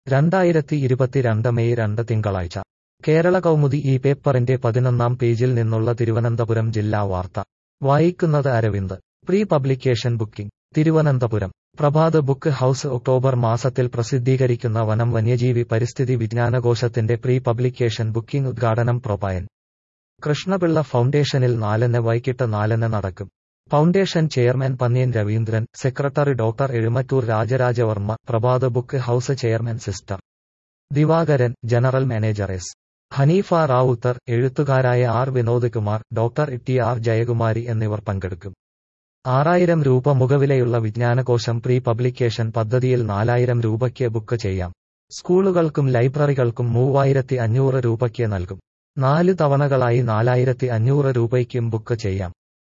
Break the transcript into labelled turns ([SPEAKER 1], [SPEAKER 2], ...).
[SPEAKER 1] രണ്ടായിരത്തി ഇരുപത്തിരണ്ട് മെയ് രണ്ട് തിങ്കളാഴ്ച കേരള കൗമുദി ഈ പേപ്പറിന്റെ പതിനൊന്നാം പേജിൽ നിന്നുള്ള തിരുവനന്തപുരം ജില്ലാ വാർത്ത വായിക്കുന്നത് Aravind pre publication booking Thiruvananthapuram Prabhat book house October മാസത്തിൽ പ്രസിദ്ധീകരിക്കുന്ന വനം വന്യജീവി പരിസ്ഥിതി വിജ്ഞാനകോശത്തിന്റെ പ്രീ പബ്ലിക്കേഷൻ ബുക്കിംഗ് ഉദ്ഘാടനം പ്രൊപായൻ കൃഷ്ണപിള്ള ഫൗണ്ടേഷനിൽ നാലിന് വൈകിട്ട് നാലിന് നടക്കും foundation chairman Pannyan Raveendran secretary doctor Ezhumattoor Rajarajavarma Prabhat book house chairman sister Divakaran general manager S Hanifa Ravuthar എഴുത്തുകാരായ R Vinod Kumar doctor T R Jayakumari എന്നിവർ പങ്കെടുക്കും ആറായിരം രൂപ മുഖവിലയുള്ള വിജ്ഞാനകോശം പ്രീ പബ്ലിക്കേഷൻ പദ്ധതിയിൽ നാലായിരം രൂപയ്ക്ക് ബുക്ക് ചെയ്യാം സ്കൂളുകൾക്കും ലൈബ്രറികൾക്കും മൂവായിരത്തി അഞ്ഞൂറ് രൂപയ്ക്ക് നൽകും നാല് തവണകളായി നാലായിരത്തി അഞ്ഞൂറ് രൂപയ്ക്കും ബുക്ക് ചെയ്യാം